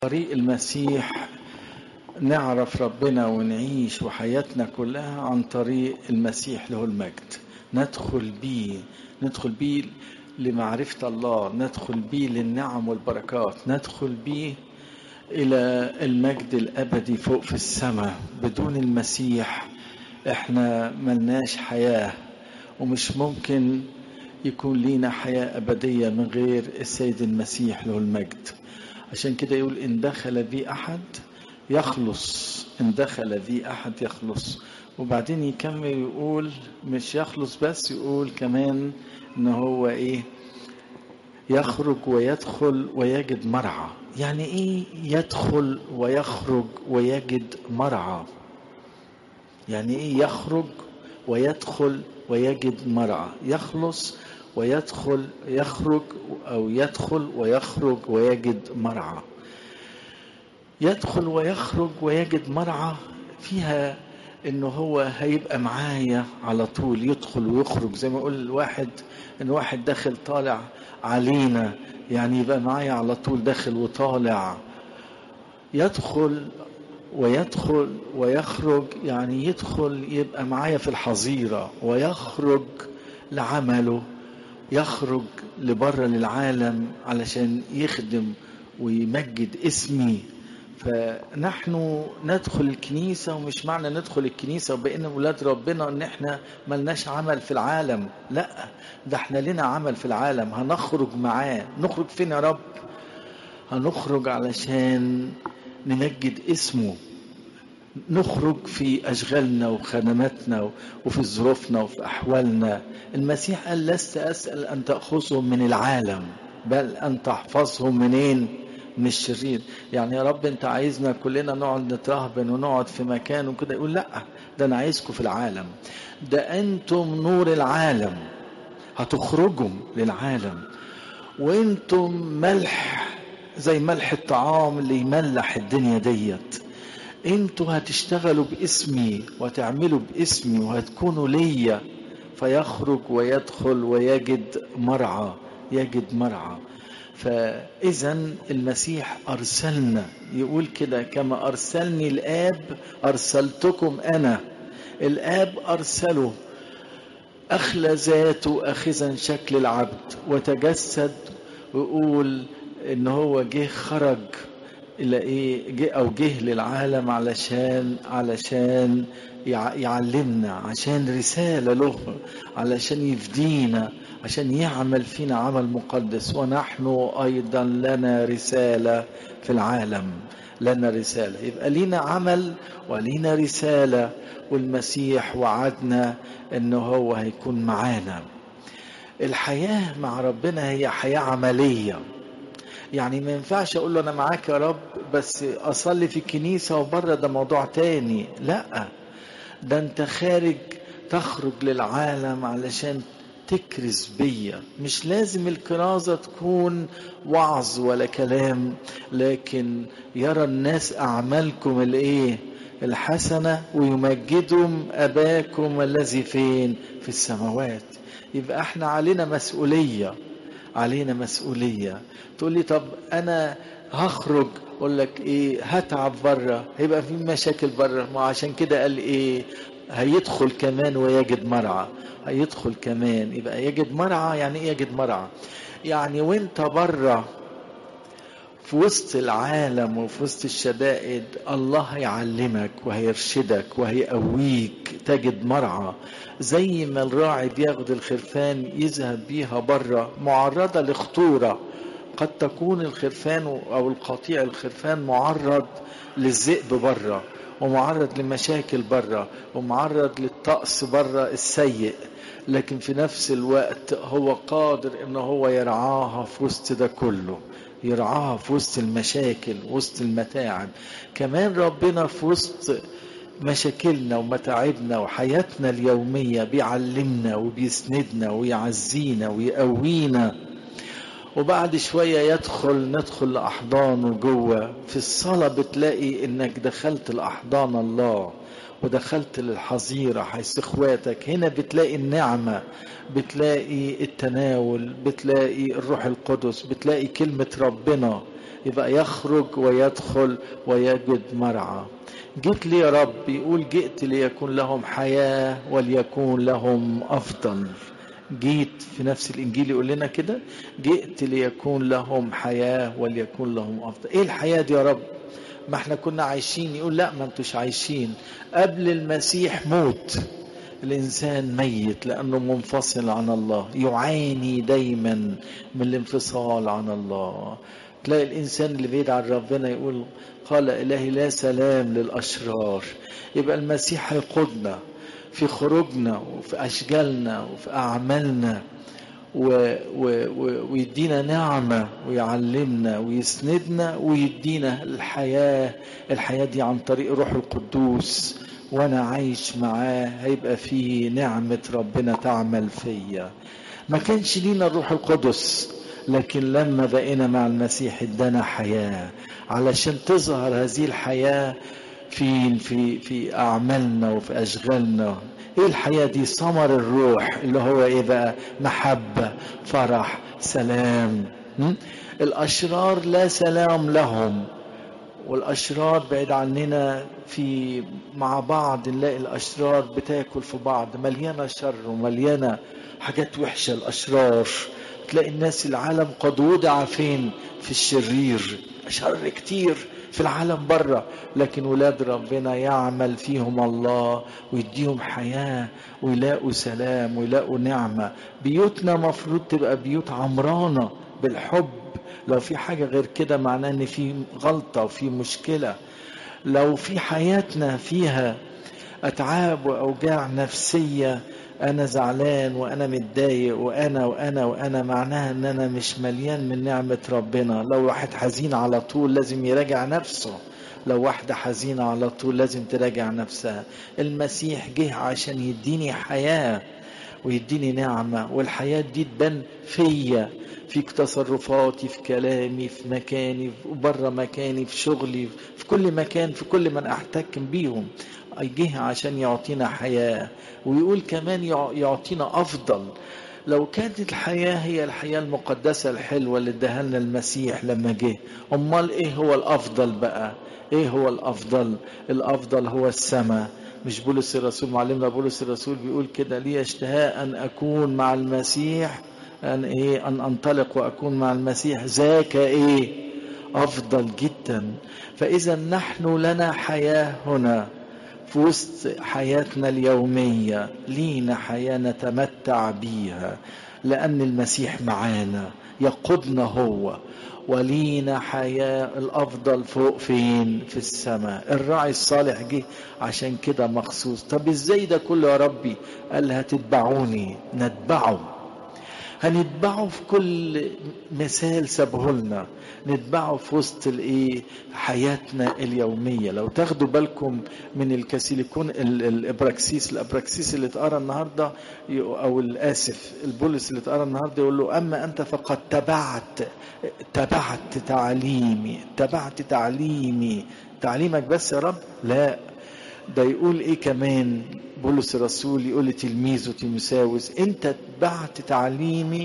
طريق المسيح نعرف ربنا ونعيش وحياتنا كلها عن طريق المسيح له المجد ندخل بيه ندخل بيه لمعرفة الله ندخل بيه للنعم والبركات ندخل بيه إلى المجد الأبدي فوق في السماء بدون المسيح احنا ملناش حياة ومش ممكن يكون لينا حياة أبدية من غير السيد المسيح له المجد عشان كده يقول إن دخل بي أحد يخلص إن دخل بي أحد يخلص وبعدين يكمل يقول مش يخلص بس يقول كمان إن هو إيه يخرج ويدخل ويجد مرعى يعني إيه يدخل ويخرج ويجد مرعى يعني إيه يخرج ويدخل ويجد مرعى يخلص ويدخل يخرج أو يدخل ويخرج ويجد مرعى يدخل ويخرج ويجد مرعى فيها انه هو هيبقى معايا على طول يدخل ويخرج زي ما يقول الواحد ان واحد داخل طالع علينا يعني يبقى معايا على طول داخل وطالع يدخل ويدخل ويخرج يعني يدخل يبقى معايا في الحظيرة ويخرج لعمله يخرج لبره للعالم علشان يخدم ويمجد اسمي فنحن ندخل الكنيسة ومش معنى ندخل الكنيسة وبقينا ولاد ربنا ان احنا ملناش عمل في العالم لا ده احنا لنا عمل في العالم هنخرج معاه نخرج فين يا رب هنخرج علشان نمجد اسمه نخرج في أشغالنا وخدماتنا وفي ظروفنا وفي أحوالنا المسيح قال لست أسأل أن تأخذهم من العالم بل أن تحفظهم منين من الشرير يعني يا رب أنت عايزنا كلنا نقعد نترهبن ونقعد في مكان وكده يقول لا ده أنا عايزكم في العالم ده أنتم نور العالم هتخرجوا للعالم وأنتم ملح زي ملح الطعام اللي يملح الدنيا ديت انتوا هتشتغلوا باسمي وتعملوا باسمي وهتكونوا ليا فيخرج ويدخل ويجد مرعى يجد مرعى فاذا المسيح ارسلنا يقول كده كما ارسلني الاب ارسلتكم انا الاب ارسله اخلى ذاته اخذا شكل العبد وتجسد ويقول ان هو جه خرج الى ايه جه او جه للعالم علشان علشان يعلمنا عشان رساله له علشان يفدينا عشان يعمل فينا عمل مقدس ونحن ايضا لنا رساله في العالم لنا رساله يبقى لينا عمل ولينا رساله والمسيح وعدنا انه هو هيكون معانا الحياه مع ربنا هي حياه عمليه يعني ما ينفعش اقول له انا معاك يا رب بس اصلي في الكنيسه وبره ده موضوع تاني لا ده انت خارج تخرج للعالم علشان تكرز بيا مش لازم الكرازة تكون وعظ ولا كلام لكن يرى الناس أعمالكم الإيه الحسنة ويمجدهم أباكم الذي فين في السماوات يبقى احنا علينا مسؤولية علينا مسؤولية تقول لي طب أنا هخرج أقول لك إيه هتعب بره هيبقى في مشاكل بره ما عشان كده قال إيه هيدخل كمان ويجد مرعى هيدخل كمان يبقى يجد مرعى يعني إيه يجد مرعى يعني وانت بره في وسط العالم وفي وسط الشدائد الله هيعلمك وهيرشدك وهيقويك تجد مرعى زي ما الراعي بياخد الخرفان يذهب بيها بره معرضة لخطورة قد تكون الخرفان أو القطيع الخرفان معرض للذئب بره ومعرض لمشاكل بره ومعرض للطقس بره السيء لكن في نفس الوقت هو قادر ان هو يرعاها في وسط ده كله يرعاها في وسط المشاكل وسط المتاعب كمان ربنا في وسط مشاكلنا ومتاعبنا وحياتنا اليومية بيعلمنا وبيسندنا ويعزينا ويقوينا وبعد شوية يدخل ندخل لأحضانه جوه في الصلاة بتلاقي إنك دخلت لأحضان الله ودخلت للحظيرة حيث اخواتك هنا بتلاقي النعمة بتلاقي التناول بتلاقي الروح القدس بتلاقي كلمة ربنا يبقى يخرج ويدخل ويجد مرعى جئت لي يا رب يقول جئت ليكون لهم حياة وليكون لهم أفضل جيت في نفس الإنجيل يقول لنا كده جئت ليكون لهم حياة وليكون لهم أفضل إيه الحياة دي يا رب ما احنا كنا عايشين يقول لا ما انتوش عايشين قبل المسيح موت الإنسان ميت لأنه منفصل عن الله يعاني دايما من الانفصال عن الله تلاقي الإنسان اللي بعيد عن ربنا يقول قال إلهي لا سلام للأشرار يبقى المسيح هيقودنا في خروجنا وفي أشجالنا وفي أعمالنا و و و ويدينا نعمة ويعلمنا ويسندنا ويدينا الحياة الحياة دي عن طريق روح القدوس وانا عايش معاه هيبقى فيه نعمة ربنا تعمل فيا ما كانش لينا الروح القدس لكن لما بقينا مع المسيح ادانا حياة علشان تظهر هذه الحياة في في في اعمالنا وفي اشغالنا ايه الحياة دي ثمر الروح اللي هو ايه بقى محبة فرح سلام م? الاشرار لا سلام لهم والاشرار بعيد عننا في مع بعض نلاقي الاشرار بتاكل في بعض مليانه شر ومليانه حاجات وحشه الاشرار تلاقي الناس العالم قد وضع فين في الشرير شر كتير في العالم بره لكن ولاد ربنا يعمل فيهم الله ويديهم حياة ويلاقوا سلام ويلاقوا نعمة بيوتنا مفروض تبقى بيوت عمرانة بالحب لو في حاجة غير كده معناه ان في غلطة وفي مشكلة لو في حياتنا فيها اتعاب واوجاع نفسية انا زعلان وانا متضايق وانا وانا وانا معناها ان انا مش مليان من نعمة ربنا لو واحد حزين على طول لازم يراجع نفسه لو واحدة حزينة على طول لازم تراجع نفسها المسيح جه عشان يديني حياة ويديني نعمة والحياة دي تبان فيا في تصرفاتي في كلامي في مكاني وبره مكاني في شغلي في كل مكان في كل من احتكم بيهم جه عشان يعطينا حياة ويقول كمان يعطينا أفضل لو كانت الحياة هي الحياة المقدسة الحلوة اللي اداها لنا المسيح لما جه أمال إيه هو الأفضل بقى إيه هو الأفضل الأفضل هو السماء مش بولس الرسول معلمنا بولس الرسول بيقول كده لي اشتهاء أن أكون مع المسيح أن إيه أن أنطلق وأكون مع المسيح ذاك إيه أفضل جدا فإذا نحن لنا حياة هنا في وسط حياتنا اليومية لينا حياة نتمتع بيها لأن المسيح معانا يقودنا هو ولينا حياة الأفضل فوق فين في السماء الراعي الصالح جه عشان كده مخصوص طب ازاي ده كله يا ربي قال هتتبعوني نتبعه هنتبعه في كل مثال سابه لنا نتبعه في وسط الايه حياتنا اليوميه لو تاخدوا بالكم من الكاسيليكون الابراكسيس الابراكسيس اللي اتقرا النهارده او الاسف البولس اللي اتقرا النهارده يقول له اما انت فقد تبعت تبعت تعليمي تبعت تعليمي تعليمك بس يا رب لا ده يقول ايه كمان بولس الرسول يقول لتلميذه تيموساوس انت اتبعت تعليمي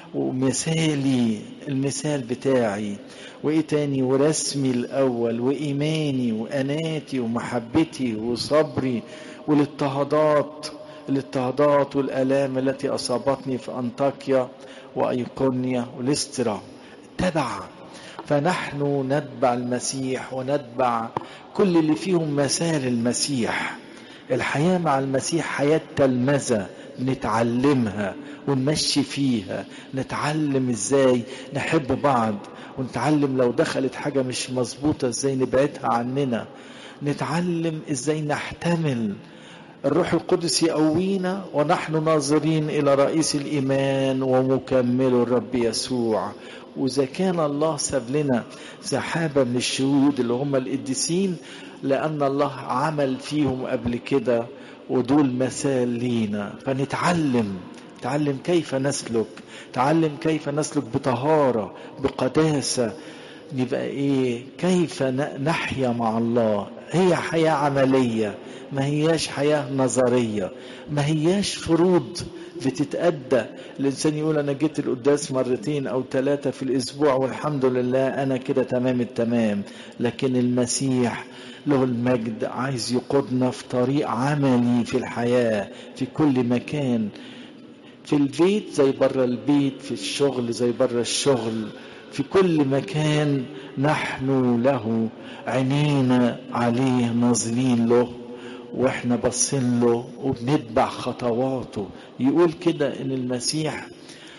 ومثالي المثال بتاعي وايه تاني ورسمي الاول وايماني واناتي ومحبتي وصبري والاضطهادات الاضطهادات والالام التي اصابتني في انطاكيا وايقونيا وليسترا اتبع فنحن نتبع المسيح ونتبع كل اللي فيهم مثال المسيح الحياة مع المسيح حياة تلمذة نتعلمها ونمشي فيها نتعلم ازاي نحب بعض ونتعلم لو دخلت حاجة مش مظبوطة ازاي نبعدها عننا نتعلم ازاي نحتمل الروح القدس يقوينا ونحن ناظرين الى رئيس الايمان ومكمله الرب يسوع واذا كان الله ساب لنا سحابه من الشهود اللي هم القديسين لان الله عمل فيهم قبل كده ودول مثال لينا فنتعلم تعلم كيف نسلك تعلم كيف نسلك بطهاره بقداسه نبقى ايه كيف نحيا مع الله هي حياه عمليه ما هياش حياة نظرية ما هياش فروض بتتأدى الإنسان يقول أنا جيت القداس مرتين أو ثلاثة في الأسبوع والحمد لله أنا كده تمام التمام لكن المسيح له المجد عايز يقودنا في طريق عملي في الحياة في كل مكان في البيت زي بره البيت في الشغل زي بره الشغل في كل مكان نحن له عينينا عليه ناظرين له واحنا باصين له وبنتبع خطواته يقول كده ان المسيح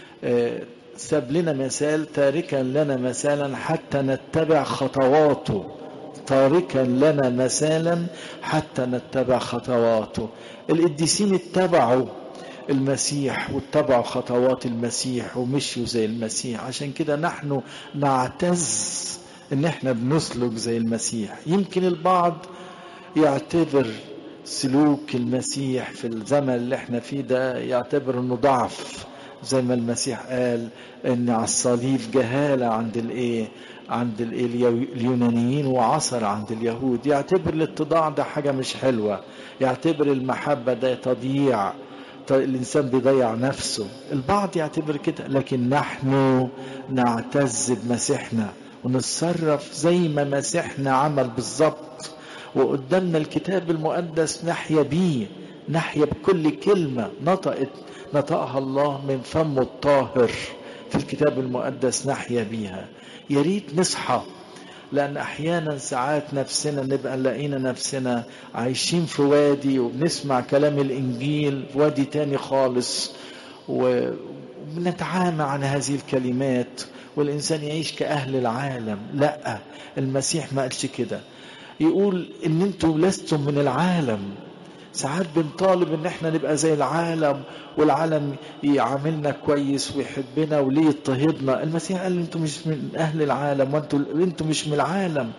ساب لنا مثال تاركا لنا مثالا حتى نتبع خطواته تاركا لنا مثالا حتى نتبع خطواته القديسين اتبعوا المسيح واتبعوا خطوات المسيح ومشيوا زي المسيح عشان كده نحن نعتز ان احنا بنسلك زي المسيح يمكن البعض يعتبر سلوك المسيح في الزمن اللي احنا فيه ده يعتبر انه ضعف زي ما المسيح قال ان على الصليب جهالة عند الايه عند الايه اليونانيين وعصر عند اليهود يعتبر الاتضاع ده حاجة مش حلوة يعتبر المحبة ده تضييع الإنسان بيضيع نفسه البعض يعتبر كده لكن نحن نعتز بمسيحنا ونتصرف زي ما مسيحنا عمل بالظبط وقدامنا الكتاب المقدس نحيا بيه نحيا بكل كلمة نطقت نطقها الله من فمه الطاهر في الكتاب المقدس نحيا بيها يا ريت نصحى لأن أحيانا ساعات نفسنا نبقى لقينا نفسنا عايشين في وادي وبنسمع كلام الإنجيل في وادي تاني خالص وبنتعامى عن هذه الكلمات والإنسان يعيش كأهل العالم لا المسيح ما قالش كده يقول إن أنتم لستم من العالم ساعات بنطالب ان احنا نبقى زي العالم والعالم يعاملنا كويس ويحبنا وليه يضطهدنا المسيح قال انتوا مش من اهل العالم وانتوا انتوا مش من العالم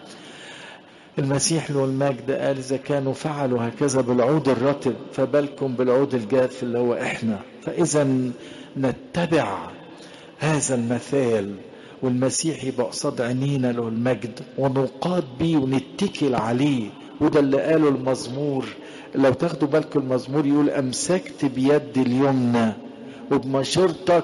المسيح له المجد قال اذا كانوا فعلوا هكذا بالعود الرطب فبالكم بالعود الجاف اللي هو احنا فاذا نتبع هذا المثال والمسيح يبقى قصاد عينينا له المجد ونقاد بيه ونتكل عليه وده اللي قاله المزمور لو تاخدوا بالكم المزمور يقول امسكت بيد اليمنى وبمشورتك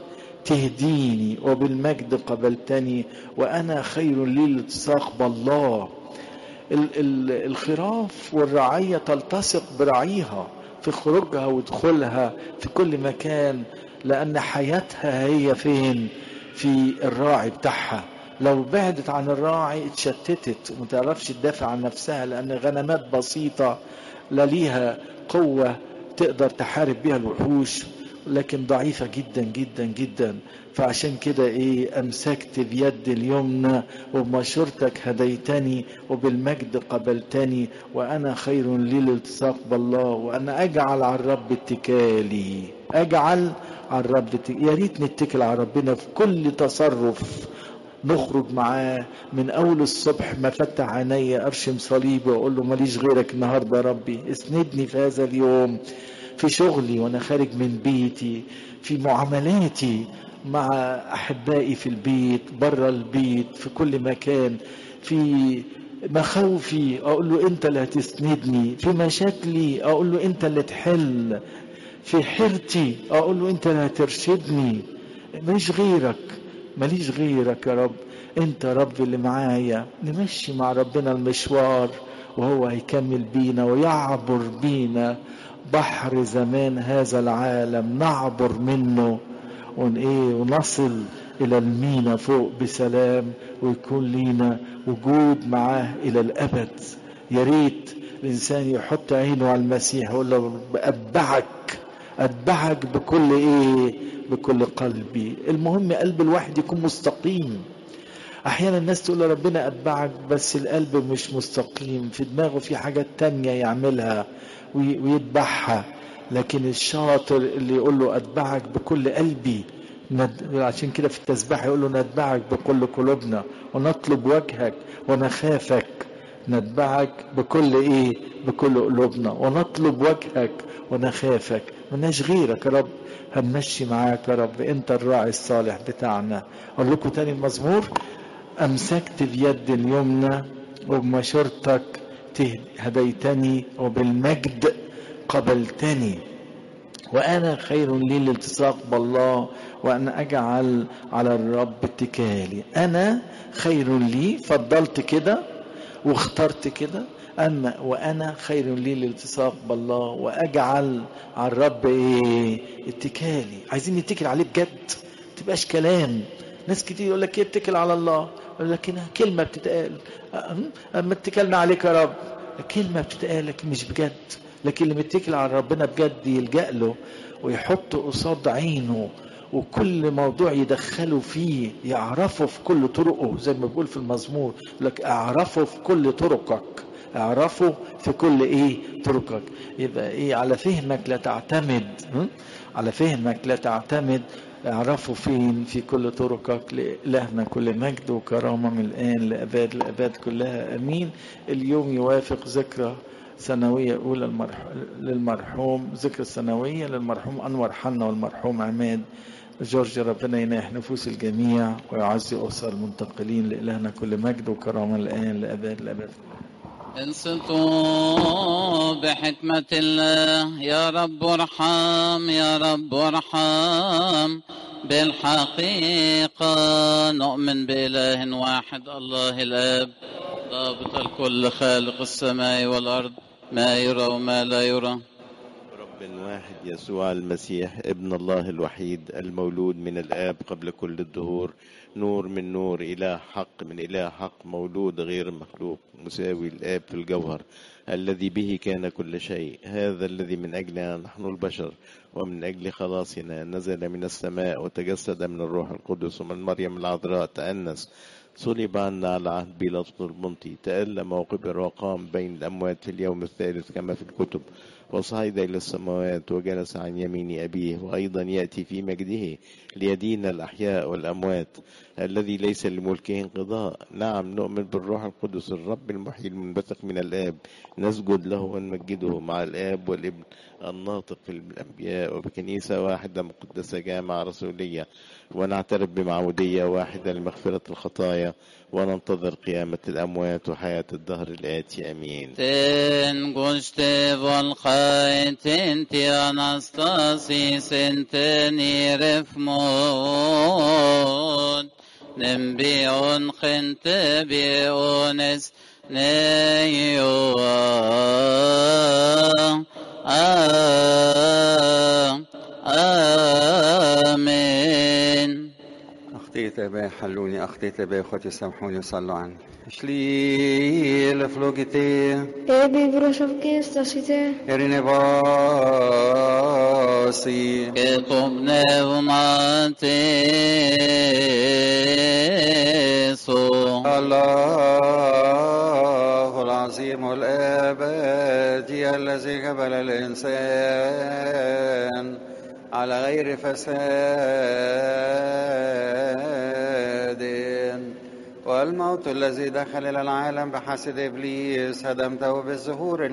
تهديني وبالمجد قبلتني وانا خير لي الالتصاق بالله ال- ال- الخراف والرعية تلتصق برعيها في خروجها ودخولها في كل مكان لأن حياتها هي فين في الراعي بتاعها لو بعدت عن الراعي اتشتتت وما تعرفش تدافع عن نفسها لأن غنمات بسيطة لا ليها قوة تقدر تحارب بها الوحوش لكن ضعيفة جدا جدا جدا فعشان كده ايه امسكت بيد اليمنى وبمشورتك هديتني وبالمجد قبلتني وانا خير لي الالتصاق بالله وانا اجعل على الرب اتكالي اجعل على الرب اتكالي. يا ريت نتكل على ربنا في كل تصرف نخرج معاه من اول الصبح ما فتح عيني ارشم صليبي واقول له ماليش غيرك النهارده يا ربي اسندني في هذا اليوم في شغلي وانا خارج من بيتي في معاملاتي مع احبائي في البيت بره البيت في كل مكان في مخاوفي اقول له انت اللي هتسندني في مشاكلي اقول له انت اللي تحل في حيرتي اقول له انت اللي هترشدني ماليش غيرك ماليش غيرك يا رب انت رب اللي معايا نمشي مع ربنا المشوار وهو هيكمل بينا ويعبر بينا بحر زمان هذا العالم نعبر منه ون ايه ونصل الى المينا فوق بسلام ويكون لينا وجود معاه الى الابد يا ريت الانسان يحط عينه على المسيح يقول له اتبعك اتبعك بكل ايه بكل قلبي المهم قلب الواحد يكون مستقيم احيانا الناس تقول ربنا اتبعك بس القلب مش مستقيم في دماغه في حاجات تانية يعملها ويتبعها لكن الشاطر اللي يقول له اتبعك بكل قلبي عشان كده في التسبيح يقول له نتبعك بكل قلوبنا ونطلب وجهك ونخافك نتبعك بكل ايه بكل قلوبنا ونطلب وجهك ونخافك ملناش غيرك يا رب هنمشي معاك يا رب انت الراعي الصالح بتاعنا اقول لكم تاني المزمور امسكت بيد اليمنى وبمشورتك هديتني وبالمجد قبلتني وأنا خير لي الالتصاق بالله وأن أجعل على الرب اتكالي أنا خير لي فضلت كده واخترت كده أما وأنا خير لي الالتصاق بالله وأجعل على الرب إيه اتكالي عايزين نتكل عليه بجد تبقاش كلام ناس كتير يقول لك اتكل على الله يقول لك هنا كلمة بتتقال أما اتكلنا عليك يا رب كلمة بتتقال لكن مش بجد لكن اللي متكل على ربنا بجد يلجأ له ويحط قصاد عينه وكل موضوع يدخله فيه يعرفه في كل طرقه زي ما بيقول في المزمور لك اعرفه في كل طرقك اعرفه في كل ايه طرقك يبقى ايه على فهمك لا تعتمد على فهمك لا تعتمد اعرفه فين في كل طرقك لإلهنا كل مجد وكرامة من الآن لأباد الأباد كلها أمين اليوم يوافق ذكرى سنوية أولى للمرحوم ذكرى السنوية للمرحوم أنور حنا والمرحوم عماد جورج ربنا يناح نفوس الجميع ويعزي أسر المنتقلين لإلهنا كل مجد وكرامة الآن لأباد الأبد انصتوا بحكمة الله يا رب ارحم يا رب ارحم بالحقيقة نؤمن بإله واحد الله الآب ضابط الكل خالق السماء والأرض ما يرى وما لا يرى رب واحد يسوع المسيح ابن الله الوحيد المولود من الآب قبل كل الدهور نور من نور إله حق من إله حق مولود غير مخلوق مساوي الآب في الجوهر الذي به كان كل شيء هذا الذي من أجلنا نحن البشر ومن أجل خلاصنا نزل من السماء وتجسد من الروح القدس ومن مريم العذراء تأنس صلب عنا على عهد بيلاطس البنطي تألم وقبر وقام بين الأموات في اليوم الثالث كما في الكتب وصعد إلى السماوات وجلس عن يمين أبيه وأيضا يأتي في مجده ليدين الأحياء والأموات الذي ليس لملكه انقضاء نعم نؤمن بالروح القدس الرب المحيي المنبثق من الآب نسجد له ونمجده مع الآب والابن الناطق في الأنبياء وبكنيسة واحدة مقدسة جامعة رسولية ونعترف بمعمودية واحدة لمغفرة الخطايا وننتظر قيامة الأموات وحياة الدهر الآتي أمين Ten guste volkai tenti anastasi senteni refmod nembion khente biones neyua آمين أخطيت أبا حلوني أخطيت أبا أخوتي سامحوني وصلوا عني شليل فلوجتي Ebi brosovke stasite, إريني باسي كتب نغماتيسو الله العظيم الأبدي الذي قبل الإنسان على غير فساد والموت الذي دخل إلى العالم بحسد إبليس هدمته بالظهور